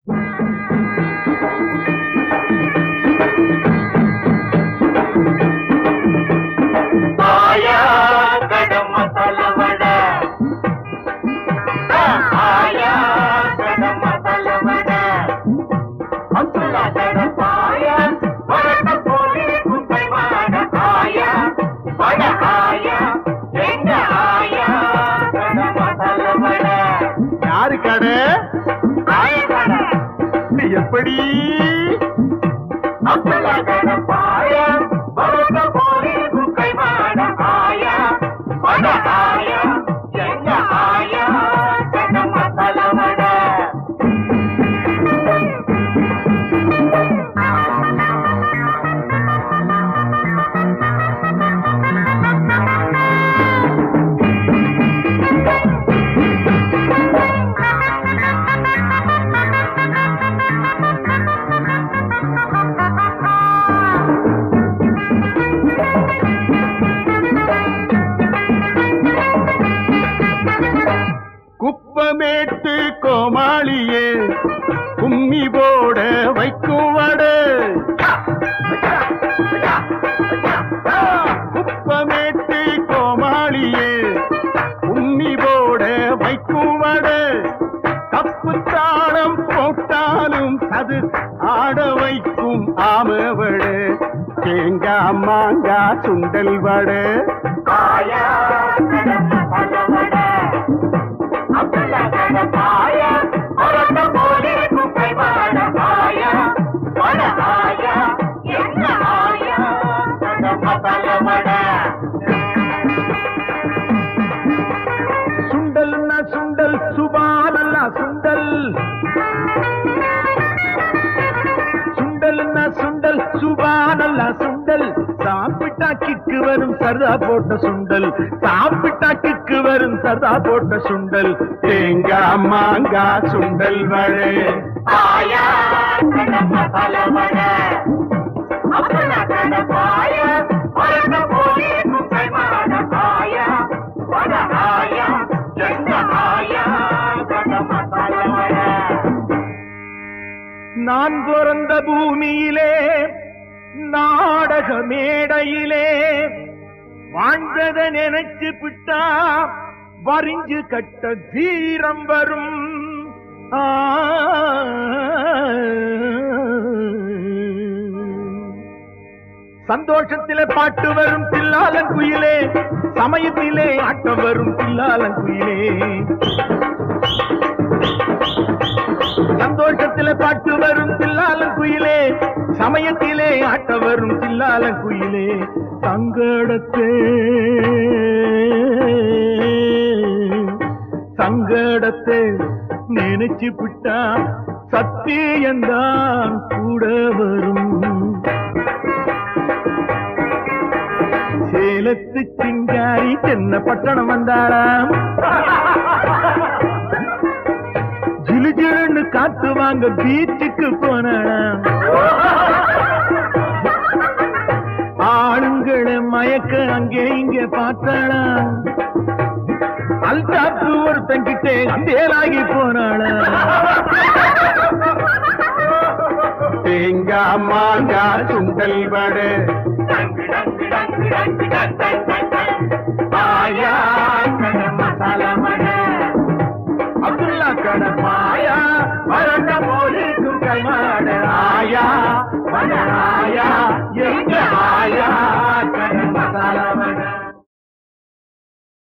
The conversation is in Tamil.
ஆயா கடம் மசால வடை ஆயா கடம் மசால வடை அப்துல்லா கடம் ஆயா வரட்ட போலி குப்பை வாட ஆயா வட ஆயா எங்க ஆயா கடம் மசால வடை யாரு கடை ஆயா கடை எப்படி அப்துல்லா கடம் ஆயா வரட்ட போலி குப்பை வாட ஆயா வட ஆயா எங்க ஆயா கடம் மசால வடை குப்பமேட்டு கோமாளியே கும்மி போட வைக்கும் வடு குப்பமேட்டு கோமாளியே கும்மி போட வைக்கும் வடு தப்பு தாளம் போட்டாலும் அது ஆட வைக்கும் ஆமவடு தேங்கா மாங்கா சுண்டல் வடு ஆயா கடம் மசால வடை அப்துல்லா கடம் ஆயா வரட்ட போலி குப்பை வாட ஆயா வட ஆயா எங்க ஆயா கடம் மசால வடை சுண்டல்னா சுண்டல் சுபானல்லா சுண்டல் சுண்டல்னா சுண்டல் சுபானல்லா சுண்டல் சாப்பிட்டா கிக்கு வரும் சர்தா போட்ட சுண்டல் சாப்பிட்டா கிக்கு வரும் சர்தா போட்ட சுண்டல் தேங்காய் மாங்காய் சுண்டல் வழே ஆயா கடம் மசால வடை அப்துல்லா கடம் ஆயா வரட்ட போலி குப்பை வாட ஆயா வட ஆயா எங்க ஆயா கடம் மசால வடை நான் பிறந்த பூமியிலே நாடக மேடையிலே வாழ்ந்தத நினைச்சு விட்டா வரிஞ்சு கட்ட தீரம் வரும் ஆ. சந்தோஷத்திலே பாட்டு வரும் தில்லாலங்குயிலே சமயத்திலே ஆட்டம் வரும் தில்லாலங்குயிலே சந்தோஷத்திலே பாட்டு வரும் தில்லாலன் குயிலே சமயத்திலே ஆட்ட வரும் தில்லாலன் குயிலே சங்கடத்தே சங்கடத்தை நினைச்சு விட்டா சத்தியந்தான் கூட வரும் சேலத்து சிங்காரி சென்ன பட்டணம் வந்தாராம் ஜிலு ஜிலுன்னு காத்து வாங்க பீச்சுக்கு போனாளாம் ஆளுங்களை மயக்க அங்கே இங்க பார்த்தாளாம் அல்டாப்பு ஒருத்தங்கிட்டே தேலாகி போனாளாம் தேங்காய் மாங்காய் சுண்டல் வடை ஆயா கடம் மசாலா மடை அப்துல்லா கட மாயா வறண்ட போலி துங்கள் மாட ஆயா வட ஆயா எங்க ஆயா கட மசாலா